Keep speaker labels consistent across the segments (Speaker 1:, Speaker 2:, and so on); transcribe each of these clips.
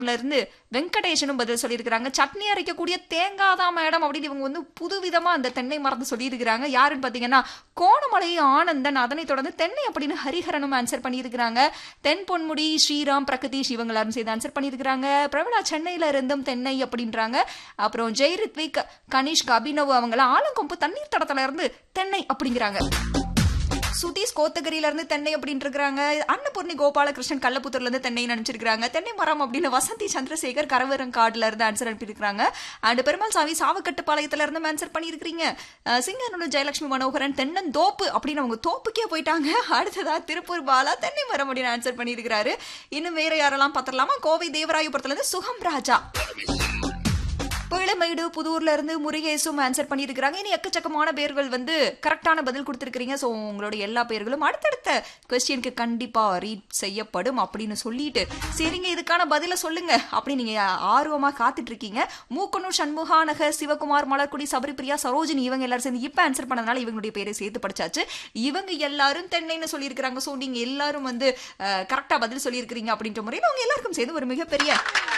Speaker 1: இருந்து வெங்கடேஷனும் பதில் சொல்லியிருக்கிறாங்க சட்னி அரைக்கக்கூடிய தேங்காய் தான் மேடம் அப்படின்னு இவங்க வந்து புதுவிதமா அந்த தென்னை மரத்தை சொல்லியிருக்கிறாங்க யாருன்னு பாத்தீங்கன்னா கோணமலை ஆனந்தன் அதனை தொடர்ந்து தென்னை அப்படின்னு ஹரிஹரனும் ஆன்சர் பண்ணியிருக்கிறாங்க தென் பொன்முடி ஸ்ரீராம் பிரகதீஷ் இவங்க எல்லாரும் சேர்ந்து ஆன்சர் பண்ணியிருக்கிறாங்க பிரபலா சென்னையில இருந்தும் தென்னை அப்படின்றாங்க அப்புறம் ஜெய்ரித்விக் கனிஷ்க் அபினவ் அவங்களாம் ஆலங்கொம்பு தண்ணீர் தடத்துல இருந்து தென்னை அப்படிங்கிறாங்க சுதீஷ் கோத்தகிரியில இருந்து தென்னை அப்படின்னு இருக்கிறாங்க அன்னபூர்ணி கோபாலகிருஷ்ணன் கள்ளப்புத்தூர்ல இருந்து தென்னை நினைச்சிருக்காங்க தென்னை மரம் அப்படின்னு வசந்தி சந்திரசேகர் கரவரங்காடுல இருந்து ஆன்சர் அனுப்பியிருக்காங்க அண்ட் பெருமாள் சாமி சாவக்கட்டுப்பாளையத்துல இருந்து ஆன்சர் பண்ணியிருக்கிறீங்க அஹ் சிங்கனூர் ஜெயலட்சுமி மனோகரன் தென்னந்தோப்பு அப்படின்னு அவங்க தோப்புக்கே போயிட்டாங்க அடுத்ததா திருப்பூர் பாலா தென்னை மரம் அப்படின்னு ஆன்சர் பண்ணியிருக்கிறாரு இன்னும் வேற யாரெல்லாம் பார்த்துடலாமா கோவை தேவராயபுரத்துல இருந்து சுகம் ராஜா பிள்ளைமேடு புதூர்ல இருந்து முருகேசும் ஆன்சர் பண்ணியிருக்கிறாங்க இனி எக்கச்சக்கமான பேர்கள் வந்து கரெக்டான பதில் கொடுத்துருக்கீங்க ஸோ உங்களோட எல்லா பேர்களும் அடுத்தடுத்த கொஸ்டினுக்கு கண்டிப்பா ரீட் செய்யப்படும் அப்படின்னு சொல்லிட்டு சரிங்க இதுக்கான பதில சொல்லுங்க அப்படின்னு நீங்க ஆர்வமா காத்துட்டு இருக்கீங்க மூக்கனூர் சண்முகானக சிவகுமார் மலர்குடி சபரிபிரியா சரோஜினி இவங்க எல்லாரும் சேர்ந்து இப்ப ஆன்சர் பண்ணதுனால இவங்களுடைய பேரை சேர்த்து படிச்சாச்சு இவங்க எல்லாரும் தென்னைன்னு சொல்லியிருக்கிறாங்க ஸோ நீங்க எல்லாரும் வந்து கரெக்டா பதில் சொல்லியிருக்கிறீங்க அப்படின்ற முறையில் அவங்க எல்லாருக்கும் சேர்ந்து ஒரு மிகப்பெரிய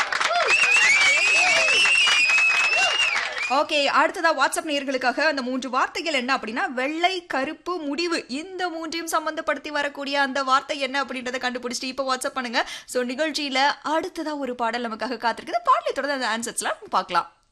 Speaker 1: ஓகே அடுத்ததா வாட்ஸ்அப் நேயர்களுக்காக அந்த மூன்று வார்த்தைகள் என்ன அப்படின்னா வெள்ளை கருப்பு முடிவு இந்த மூன்றையும் சம்பந்தப்படுத்தி வரக்கூடிய அந்த வார்த்தை என்ன அப்படின்றத கண்டுபிடிச்சிட்டு இப்போ வாட்ஸ்அப் பண்ணுங்க ஸோ நிகழ்ச்சியில அடுத்ததா ஒரு பாடல் நமக்காக காத்திருக்குது பாடலை தொடர்ந்து அந்த ஆன்சர்ஸ்லாம் பார்க்கலாம்